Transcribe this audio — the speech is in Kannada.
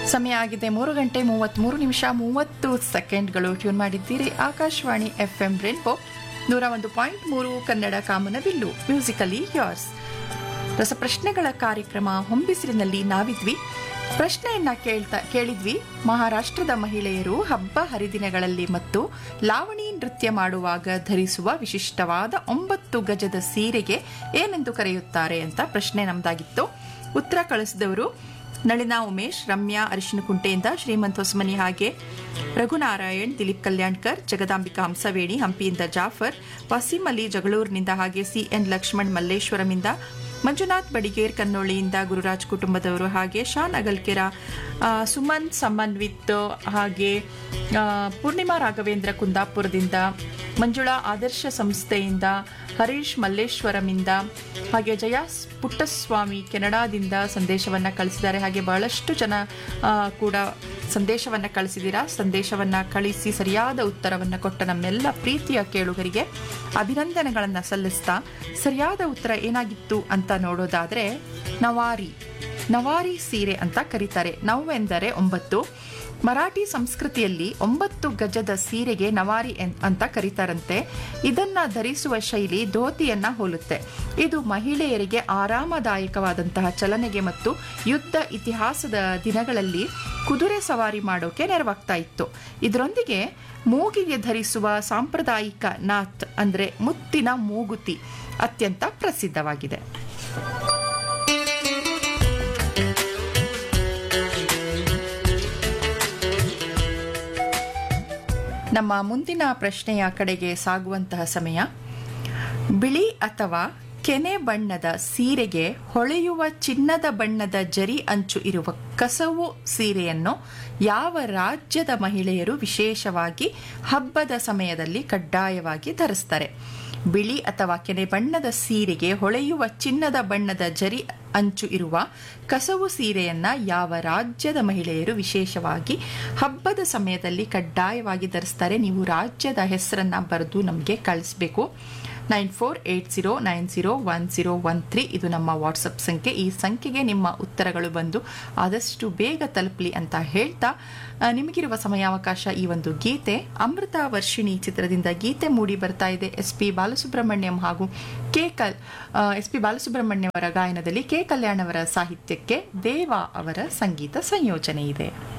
ಸಮಯ ಆಗಿದೆ ಮೂರು ಗಂಟೆ ಮೂವತ್ತ್ಮೂರು ನಿಮಿಷ ಮೂವತ್ತು ಸೆಕೆಂಡ್ಗಳು ಟ್ಯೂನ್ ಮಾಡಿದ್ದೀರಿ ಆಕಾಶವಾಣಿ ಎಫ್ ಎಂ ರೇನ್ಬೋ ನೂರ ಒಂದು ಪಾಯಿಂಟ್ ಮೂರು ಕನ್ನಡ ಕಾಮನಬಿಲ್ಲು ಮ್ಯೂಸಿಕಲಿ ಯಾರ್ಸ್ ರಸಪ್ರಶ್ನೆಗಳ ಕಾರ್ಯಕ್ರಮ ಹೊಂಬಿಸಿರಿನಲ್ಲಿ ನಾವಿದ್ವಿ ಪ್ರಶ್ನೆಯನ್ನ ಕೇಳ್ತಾ ಕೇಳಿದ್ವಿ ಮಹಾರಾಷ್ಟ್ರದ ಮಹಿಳೆಯರು ಹಬ್ಬ ಹರಿದಿನಗಳಲ್ಲಿ ಮತ್ತು ಲಾವಣಿ ನೃತ್ಯ ಮಾಡುವಾಗ ಧರಿಸುವ ವಿಶಿಷ್ಟವಾದ ಒಂಬತ್ತು ಗಜದ ಸೀರೆಗೆ ಏನೆಂದು ಕರೆಯುತ್ತಾರೆ ಅಂತ ಪ್ರಶ್ನೆ ನಮ್ದಾಗಿತ್ತು ಉತ್ತರ ಕಳಿಸಿದವರು ನಳಿನಾ ಉಮೇಶ್ ರಮ್ಯಾ ಅರಿಶಿನಕುಂಟೆಯಿಂದ ಶ್ರೀಮಂತ್ ಹೊಸಮನಿ ಹಾಗೆ ರಘುನಾರಾಯಣ್ ದಿಲೀಪ್ ಕಲ್ಯಾಣ್ಕರ್ ಜಗದಾಂಬಿಕಾ ಹಂಸವೇಣಿ ಹಂಪಿಯಿಂದ ಜಾಫರ್ ವಸೀಂ ಅಲಿ ಜಗಳೂರಿನಿಂದ ಹಾಗೆ ಸಿಎನ್ ಲಕ್ಷ್ಮಣ್ ಮಲ್ಲೇಶ್ವರಮಿಂದ ಮಂಜುನಾಥ್ ಬಡಿಗೇರ್ ಕನ್ನೋಳಿಯಿಂದ ಗುರುರಾಜ್ ಕುಟುಂಬದವರು ಹಾಗೆ ಶಾನ್ ಅಗಲ್ಕೆರ ಆ, ಸುಮನ್ ಸಮನ್ವಿತ್ ಹಾಗೆ ಆ, ಪೂರ್ಣಿಮಾ ರಾಘವೇಂದ್ರ ಕುಂದಾಪುರದಿಂದ ಮಂಜುಳಾ ಆದರ್ಶ ಸಂಸ್ಥೆಯಿಂದ ಹರೀಶ್ ಮಲ್ಲೇಶ್ವರಮಿಂದ ಹಾಗೆ ಜಯ ಪುಟ್ಟಸ್ವಾಮಿ ಕೆನಡಾದಿಂದ ಸಂದೇಶವನ್ನ ಕಳಿಸಿದ್ದಾರೆ ಹಾಗೆ ಬಹಳಷ್ಟು ಜನ ಆ, ಕೂಡ ಸಂದೇಶವನ್ನ ಕಳಿಸಿದ್ದೀರಾ ಸಂದೇಶವನ್ನ ಕಳಿಸಿ ಸರಿಯಾದ ಉತ್ತರವನ್ನ ಕೊಟ್ಟ ನಮ್ಮೆಲ್ಲ ಪ್ರೀತಿಯ ಕೇಳುಗರಿಗೆ ಅಭಿನಂದನೆಗಳನ್ನ ಸಲ್ಲಿಸ್ತಾ ಸರಿಯಾದ ಉತ್ತರ ಏನಾಗಿತ್ತು ಅಂತ ನೋಡೋದಾದ್ರೆ ನವಾರಿ ನವಾರಿ ಸೀರೆ ಅಂತ ಕರೀತಾರೆ ನವೆಂದರೆ ಒಂಬತ್ತು ಮರಾಠಿ ಸಂಸ್ಕೃತಿಯಲ್ಲಿ ಒಂಬತ್ತು ಗಜದ ಸೀರೆಗೆ ನವಾರಿ ಎನ್- ಅಂತ ಕರೀತಾರಂತೆ ಇದನ್ನ ಧರಿಸುವ ಶೈಲಿ ಧೋತಿಯನ್ನ ಹೋಲುತ್ತೆ ಇದು ಮಹಿಳೆಯರಿಗೆ ಆರಾಮದಾಯಕವಾದಂತಹ ಚಲನೆಗೆ ಮತ್ತು ಯುದ್ಧ ಇತಿಹಾಸದ ದಿನಗಳಲ್ಲಿ ಕುದುರೆ ಸವಾರಿ ಮಾಡೋಕೆ ನೆರವಾಗ್ತಾ ಇತ್ತು ಇದರೊಂದಿಗೆ ಮೂಗಿಗೆ ಧರಿಸುವ ಸಾಂಪ್ರದಾಯಿಕ ನಾತ್ ಅಂದ್ರೆ ಮುತ್ತಿನ ಮೂಗುತಿ ಅತ್ಯಂತ ಪ್ರಸಿದ್ಧವಾಗಿದೆ ನಮ್ಮ ಮುಂದಿನ ಪ್ರಶ್ನೆಯ ಕಡೆಗೆ ಸಾಗುವಂತಹ ಸಮಯ ಬಿಳಿ ಅಥವಾ ಕೆನೆ ಬಣ್ಣದ ಸೀರೆಗೆ ಹೊಳೆಯುವ ಚಿನ್ನದ ಬಣ್ಣದ ಜರಿ ಅಂಚು ಇರುವ ಕಸವು ಸೀರೆಯನ್ನು ಯಾವ ರಾಜ್ಯದ ಮಹಿಳೆಯರು ವಿಶೇಷವಾಗಿ ಹಬ್ಬದ ಸಮಯದಲ್ಲಿ ಕಡ್ಡಾಯವಾಗಿ ಧರಿಸ್ತಾರೆ ಬಿಳಿ ಅಥವಾ ಕೆನೆ ಬಣ್ಣದ ಸೀರೆಗೆ ಹೊಳೆಯುವ ಚಿನ್ನದ ಬಣ್ಣದ ಜರಿ ಅಂಚು ಇರುವ ಕಸವು ಸೀರೆಯನ್ನ ಯಾವ ರಾಜ್ಯದ ಮಹಿಳೆಯರು ವಿಶೇಷವಾಗಿ ಹಬ್ಬದ ಸಮಯದಲ್ಲಿ ಕಡ್ಡಾಯವಾಗಿ ಧರಿಸ್ತಾರೆ ನೀವು ರಾಜ್ಯದ ಹೆಸರನ್ನ ಬರೆದು ನಮಗೆ ಕಳಿಸ್ಬೇಕು nine four eight zero nine zero one zero one three ಇದು ನಮ್ಮ ವಾಟ್ಸಪ್ ಸಂಖ್ಯೆ ಈ ಸಂಖ್ಯೆಗೆ ನಿಮ್ಮ ಉತ್ತರಗಳು ಬಂದು ಆದಷ್ಟು ಬೇಗ ತಲುಪಲಿ ಅಂತ ಹೇಳ್ತಾ ಆ, ನಿಮಗಿರುವ ಸಮಯಾವಕಾಶ ಈ ಒಂದು ಗೀತೆ ಅಮೃತ ವರ್ಷಿಣಿ ಚಿತ್ರದಿಂದ ಗೀತೆ ಮೂಡಿ ಬರ್ತಾ ಇದೆ ಎಸ್ ಪಿ ಬಾಲಸುಬ್ರಹ್ಮಣ್ಯಂ ಹಾಗೂ ಕೆ ಕಲ್ ಎಸ್ ಪಿ ಬಾಲಸುಬ್ರಹ್ಮಣ್ಯ ಅವರ ಗಾಯನದಲ್ಲಿ ಕೆ ಕಲ್ಯಾಣ್ ಅವರ ಸಾಹಿತ್ಯಕ್ಕೆ ದೇವಾ ಅವರ ಸಂಗೀತ ಸಂಯೋಜನೆ ಇದೆ